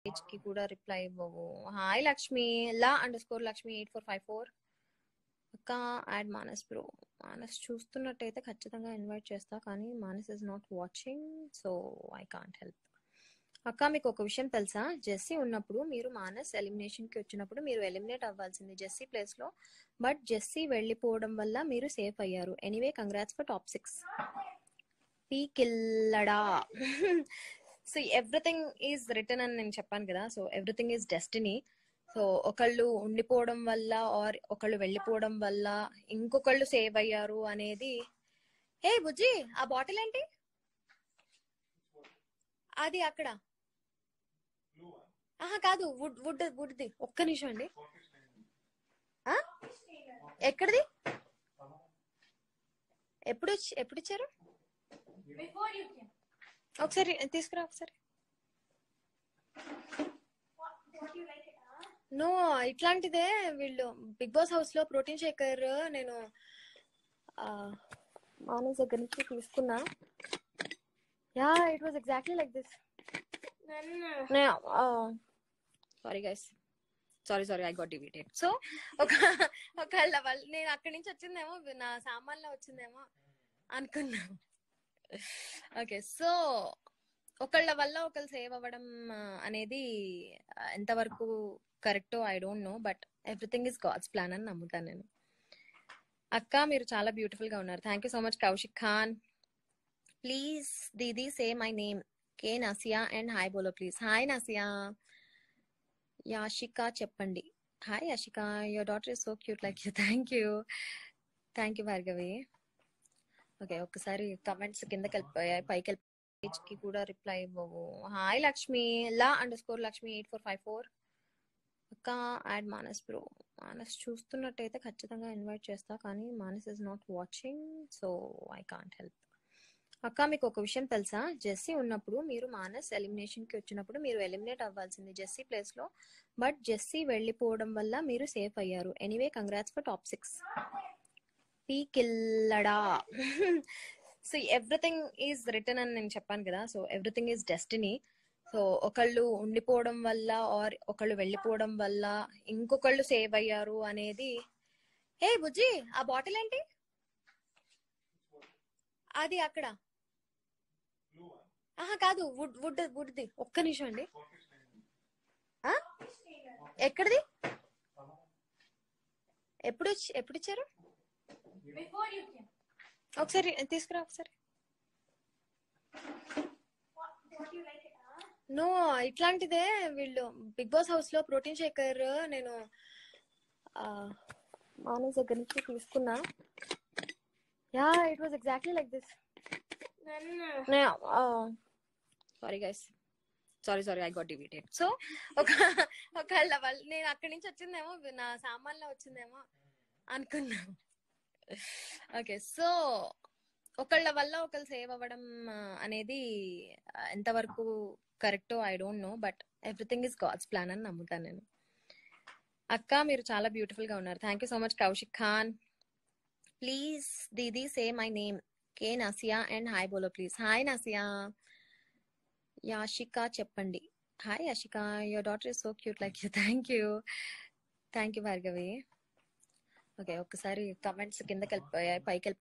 Page కి కూడా reply ఇవ్వవు హాయ్ లక్ష్మి లా under score Lakshmi eight four five four అక్క యాడ్ మానస్ బ్రో మానస్ చూస్తున్నట్టయితే ఖచ్చితంగా ఇన్వైట్ చేస్తా కానీ Manas is not watching so I can't help అక్క మీకు ఒక విషయం తెలుసా జెస్సీ ఉన్నప్పుడు మీరు మానస్ ఎలిమినేషన్ కి వచ్చినప్పుడు మీరు ఎలిమినేట్ అవ్వాల్సింది జెస్సీ ప్లేస్ లో బట్ జెస్సీ వెళ్ళిపోవడం వల్ల మీరు సేఫ్ అయ్యారు anyway congrats for top six పీకిల్లడా సో ఎవ్రీథింగ్ ఈజ్ రిటర్న్ అని నేను చెప్పాను కదా so everything is destiny so ఒకళ్ళు ఉండిపోవడం వల్ల ఆర్ ఒకళ్ళు వెళ్ళిపోవడం వల్ల ఇంకొకళ్ళు సేవ్ అయ్యారు అనేది హే బుజ్జి ఆ బాటిల్ ఏంటి అది అక్కడ ఆహా కాదు వుడ్ వుడ్ వుడ్ది ఒక్క నిమిషం అండి ఆ? ఎక్కడిది ఎప్పుడు ఇచ్చి- ఎప్పుడు ఇచ్చారు Before you came. ఒకసారి తీసుకురా ఒకసారి What, what you like it, huh? No ఇట్లాంటిదే వీళ్ళు బిగ్ బాస్ హౌస్ లో ప్రోటీన్ షేకర్ నేను మానస్ దగ్గర నుంచి తీసుకున్నా ya it was exactly like this Then, sorry guys sorry sorry I got డివిటెడ్ సో ఒక ఒకళ్ళ వాళ్ళు నేను అక్కడి నుంచి వచ్చిందేమో నా సామాన్లో వచ్చిందేమో అనుకున్నా ఓకే సో ఒకళ్ళ వల్ల ఒకళ్ళు సేవ్ అవ్వడం ఆ, అనేది ఆ, ఎంతవరకు కరెక్టో I don't know but everything is God's plan అని నమ్ముతాను నేను అక్క మీరు చాలా బ్యూటిఫుల్ గా ఉన్నారు thank you so much Kaushik Khan please దీది సే మై నేమ్ కే నసియా అండ్ హాయ్ బోలో ప్లీజ్ హాయ్ నసియా యాషిక చెప్పండి hi Yashika your daughter is so cute like you thank you thank you Bhargavi okay ఒక్కసారి కమెంట్స్ కిందకి వెళ్ళిపోయాయి పైకి వెళ్ళి పేజ్ కి కూడా రిప్లై ఇవ్వవు హాయ్ లక్ష్మి లా under score Lakshmi eight four five four అక్క యాడ్ మానస్ బ్రో మానస్ చూస్తున్నట్టయితే ఖచ్చితంగా ఇన్వైట్ చేస్తా కానీ Manas is not watching so I can't help అక్క మీకు ఒక విషయం తెలుసా జెస్సీ ఉన్నప్పుడు మీరు మానస్ ఎలిమినేషన్ కి వచ్చినప్పుడు మీరు ఎలిమినేట్ అవ్వాల్సింది జెస్సీ ప్లేస్ లో బట్ జెస్సీ వెళ్ళిపోవడం వల్ల మీరు సేఫ్ అయ్యారు anyway congrats for top six పీకిల్లడా సో ఎవ్రీథింగ్ ఈజ్ రిటర్న్ అని నేను చెప్పాను కదా so everything is destiny so ఒకళ్ళు ఉండిపోవడం వల్ల ఆర్ ఒకళ్ళు వెళ్ళిపోవడం వల్ల ఇంకొకళ్ళు సేవ్ అయ్యారు అనేది హే బుజ్జి ఆ బాటిల్ ఏంటి అది అక్కడ ఆహా కాదు వుడ్ వుడ్ వుడ్ది ఒక్క నిమిషం అండి ఆ? ఎక్కడిది ఎప్పుడు ఇచ్చి- ఎప్పుడు ఇచ్చారు Before you came. ఒకసారి తీసుకురా ఒకసారి What, what you like it, huh? No ఇట్లాంటిదే వీళ్ళు బిగ్ బాస్ హౌస్ లో ప్రోటీన్ షేకర్ నేను మానస్ దగ్గర నుంచి తీసుకున్నా ya it was exactly like this Then, sorry guys sorry sorry I got డివిటెడ్ సో ఒక ఒకళ్ళ వాళ్ళు నేను అక్కడి నుంచి వచ్చిందేమో నా సామాన్లో వచ్చిందేమో అనుకున్నా ఓకే సో ఒకళ్ళ వల్ల ఒకళ్ళు సేవ్ అవ్వడం ఆ, అనేది ఆ, ఎంతవరకు కరెక్టో I don't know but everything is God's plan అని నమ్ముతాను నేను అక్క మీరు చాలా బ్యూటిఫుల్ గా ఉన్నారు thank you so much Kaushik Khan please దీది సే మై నేమ్ కే నసియా అండ్ హాయ్ బోలో ప్లీజ్ హాయ్ నసియా యాషిక చెప్పండి hi Yashika your daughter is so cute like you thank you thank you Bhargavi okay ఒక్కసారి కమెంట్స్ కిందకి వెళ్ళిపోయాయి పైకి వెళ్ళి